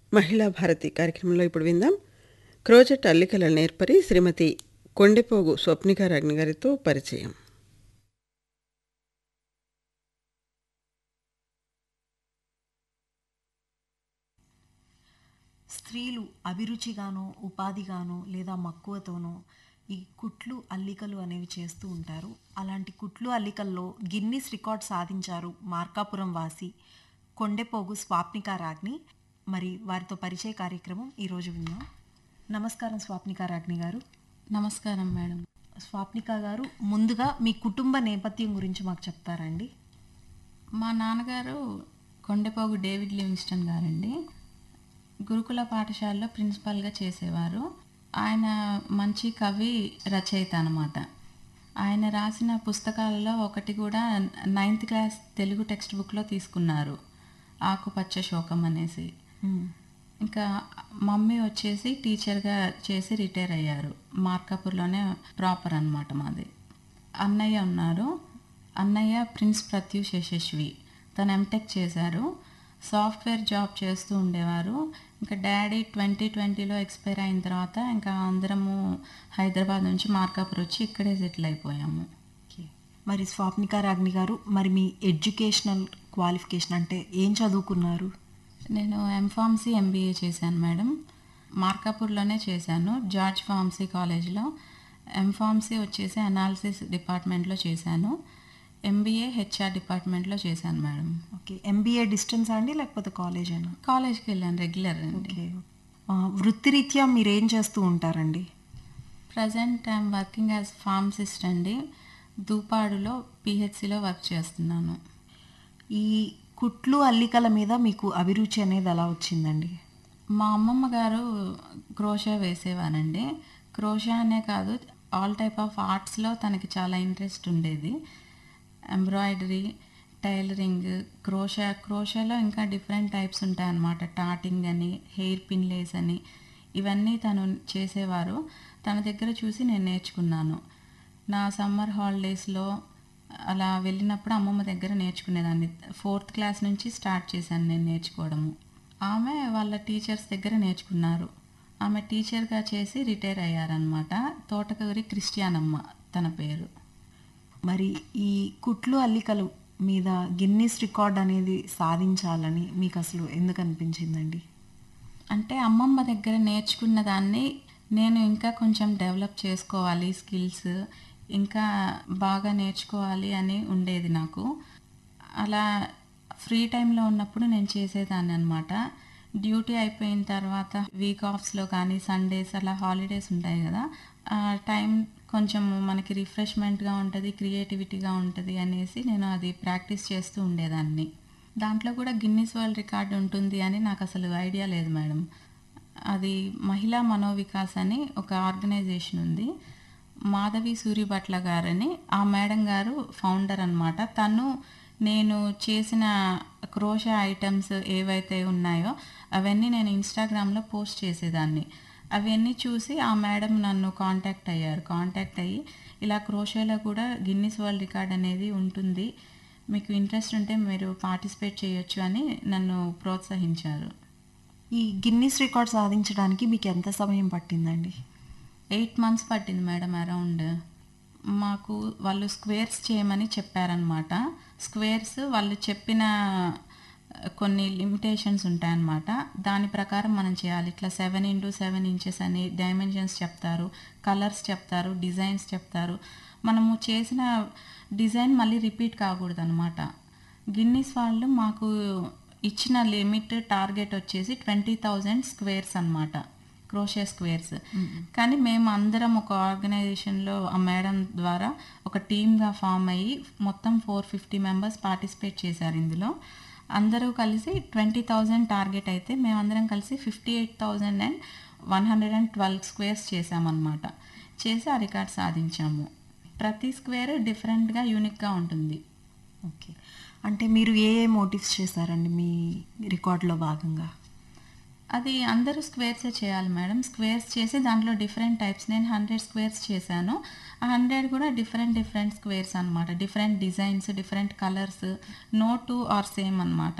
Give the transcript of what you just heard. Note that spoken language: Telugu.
మహిళా భారతి కార్యక్రమంలో ఇప్పుడు విందాం క్రోజెట్ అల్లికల నేర్పరి శ్రీమతి కొండెపోగు స్వప్నిక రాజ్ఞి గారితో పరిచయం స్త్రీలు అభిరుచిగానో ఉపాధిగానో లేదా మక్కువతోనో ఈ కుట్లు అల్లికలు అనేవి చేస్తూ ఉంటారు అలాంటి కుట్లు అల్లికల్లో గిన్నిస్ రికార్డ్ సాధించారు మార్కాపురం వాసి కొండెపోగు స్వాప్నిక రాజ్ని మరి వారితో పరిచయ కార్యక్రమం ఈరోజు విన్నాం నమస్కారం స్వాప్నిక రాజ్ని గారు నమస్కారం మేడం స్వాప్నిక గారు ముందుగా మీ కుటుంబ నేపథ్యం గురించి మాకు చెప్తారండి మా నాన్నగారు కొండపోగు డేవిడ్ లివింగ్స్టన్ గారండి గురుకుల పాఠశాలలో ప్రిన్సిపాల్గా చేసేవారు ఆయన మంచి కవి రచయిత అనమాట ఆయన రాసిన పుస్తకాలలో ఒకటి కూడా నైన్త్ క్లాస్ తెలుగు టెక్స్ట్ బుక్లో తీసుకున్నారు ఆకుపచ్చ శోకం అనేసి ఇంకా మమ్మీ వచ్చేసి టీచర్గా చేసి రిటైర్ అయ్యారు మార్కాపూర్లోనే ప్రాపర్ అన్నమాట మాది అన్నయ్య ఉన్నారు అన్నయ్య ప్రిన్స్ ప్రత్యూష్ యశస్వి తను ఎంటెక్ చేశారు సాఫ్ట్వేర్ జాబ్ చేస్తూ ఉండేవారు ఇంకా డాడీ ట్వంటీ ట్వంటీలో ఎక్స్పైర్ అయిన తర్వాత ఇంకా అందరము హైదరాబాద్ నుంచి మార్కాపూర్ వచ్చి ఇక్కడే సెటిల్ అయిపోయాము ఓకే మరి స్వాప్నిక రాజ్ని గారు మరి మీ ఎడ్యుకేషనల్ క్వాలిఫికేషన్ అంటే ఏం చదువుకున్నారు నేను ఎంఫార్మసీ ఎంబీఏ చేశాను మేడం మార్కాపూర్లోనే చేశాను జార్జ్ ఫార్మసీ కాలేజ్లో ఎంఫార్మసీ వచ్చేసి అనాలిసిస్ డిపార్ట్మెంట్లో చేశాను ఎంబీఏ హెచ్ఆర్ డిపార్ట్మెంట్లో చేశాను మేడం ఓకే ఎంబీఏ డిస్టెన్స్ అండి లేకపోతే కాలేజ్ అయినా కాలేజ్కి వెళ్ళాను రెగ్యులర్ అండి ఓకే ఆ, వృత్తిరీత్యా మీరు ఏం చేస్తూ ఉంటారండి present I'm working as pharmacist అండి దూపాడులో పిహెచ్సిలో వర్క్ చేస్తున్నాను ఈ కుట్లు అల్లికల మీద మీకు అభిరుచి అనేది ఎలా వచ్చిందండి మా అమ్మమ్మ గారు క్రోషా వేసేవారండి క్రోషా అనే కాదు ఆల్ టైప్ ఆఫ్ ఆర్ట్స్లో తనకి చాలా ఇంట్రెస్ట్ ఉండేది ఎంబ్రాయిడరీ టైలరింగ్ క్రోషా క్రోషాలో ఇంకా డిఫరెంట్ టైప్స్ ఉంటాయన్నమాట టాటింగ్ అని హెయిర్ పిన్ లేస్ అని ఇవన్నీ తను చేసేవారు తన దగ్గర చూసి నేను నేర్చుకున్నాను నా సమ్మర్ హాలిడేస్లో అలా వెళ్ళినప్పుడు అమ్మమ్మ దగ్గర నేర్చుకునేదాన్ని ఫోర్త్ క్లాస్ నుంచి స్టార్ట్ చేశాను నేను నేర్చుకోవడము ఆమె వాళ్ళ టీచర్స్ దగ్గర నేర్చుకున్నారు ఆమె టీచర్గా చేసి రిటైర్ అయ్యారనమాట తోటకూరి క్రిస్టియానమ్మ తన పేరు మరి ఈ కుట్లు అల్లికలు మీద గిన్నిస్ రికార్డ్ అనేది సాధించాలని మీకు అసలు ఎందుకు అనిపించిందండి అంటే అమ్మమ్మ దగ్గర నేర్చుకున్న దాన్ని నేను ఇంకా కొంచెం డెవలప్ చేసుకోవాలి స్కిల్స్ ఇంకా బాగా నేర్చుకోవాలి అని ఉండేది నాకు అలా ఫ్రీ టైంలో ఉన్నప్పుడు నేను చేసేదాన్ని అనమాట డ్యూటీ అయిపోయిన తర్వాత వీక్ ఆఫ్స్లో కానీ సండేస్ అలా హాలిడేస్ ఉంటాయి కదా ఆ టైం కొంచెం మనకి రిఫ్రెష్మెంట్గా ఉంటుంది క్రియేటివిటీగా ఉంటుంది అనేసి నేను అది ప్రాక్టీస్ చేస్తూ ఉండేదాన్ని దాంట్లో కూడా గిన్నిస్ వరల్డ్ రికార్డ్ ఉంటుంది అని నాకు అసలు ఐడియా లేదు మేడం అది మహిళా మనోవికాస్ అని ఒక ఆర్గనైజేషన్ ఉంది మాధవి సూరిభట్ల గారని ఆ మేడం గారు ఫౌండర్ అనమాట తను నేను చేసిన క్రోషా ఐటమ్స్ ఏవైతే ఉన్నాయో అవన్నీ నేను ఇన్స్టాగ్రామ్లో పోస్ట్ చేసేదాన్ని అవన్నీ చూసి ఆ మేడం నన్ను కాంటాక్ట్ అయ్యారు కాంటాక్ట్ అయ్యి ఇలా క్రోషాలో కూడా గిన్నిస్ వరల్డ్ రికార్డ్ అనేది ఉంటుంది మీకు ఇంట్రెస్ట్ ఉంటే మీరు పార్టిసిపేట్ చేయొచ్చు అని నన్ను ప్రోత్సహించారు ఈ గిన్నిస్ రికార్డ్ సాధించడానికి మీకు ఎంత సమయం పట్టిందండి ఎయిట్ మంత్స్ పట్టింది మేడం అరౌండ్ మాకు వాళ్ళు స్క్వేర్స్ చేయమని చెప్పారనమాట స్క్వేర్స్ వాళ్ళు చెప్పిన కొన్ని లిమిటేషన్స్ ఉంటాయన్నమాట దాని ప్రకారం మనం చేయాలి ఇట్లా సెవెన్ ఇంటూ సెవెన్ ఇంచెస్ అని డైమెన్షన్స్ చెప్తారు కలర్స్ చెప్తారు డిజైన్స్ చెప్తారు మనము చేసిన డిజైన్ మళ్ళీ రిపీట్ కాకూడదు అనమాట గిన్నిస్ వాళ్ళు మాకు ఇచ్చిన లిమిట్ టార్గెట్ వచ్చేసి ట్వంటీ థౌజండ్ స్క్వేర్స్ అనమాట క్రోషే స్క్వేర్స్ కానీ మేము అందరం ఒక ఆర్గనైజేషన్లో ఆ మేడం ద్వారా ఒక టీమ్గా ఫామ్ అయ్యి మొత్తం ఫోర్ ఫిఫ్టీ మెంబర్స్ పార్టిసిపేట్ చేశారు ఇందులో అందరూ కలిసి ట్వంటీ థౌజండ్ టార్గెట్ అయితే మేమందరం కలిసి fifty eight thousand and one hundred and twelve squares చేసామన్నమాట చేసి ఆ రికార్డ్ సాధించాము ప్రతి స్క్వేర్ డిఫరెంట్గా యూనిక్గా ఉంటుంది ఓకే అంటే మీరు ఏ ఏ మోటివ్స్ చేశారండి మీ రికార్డులో భాగంగా అది అందరూ స్క్వేర్సే చేయాలి మేడం స్క్వేర్స్ చేసి దాంట్లో డిఫరెంట్ టైప్స్ నేను హండ్రెడ్ స్క్వేర్స్ చేశాను ఆ హండ్రెడ్ కూడా డిఫరెంట్ డిఫరెంట్ స్క్వేర్స్ అనమాట different designs different colours no two are same అనమాట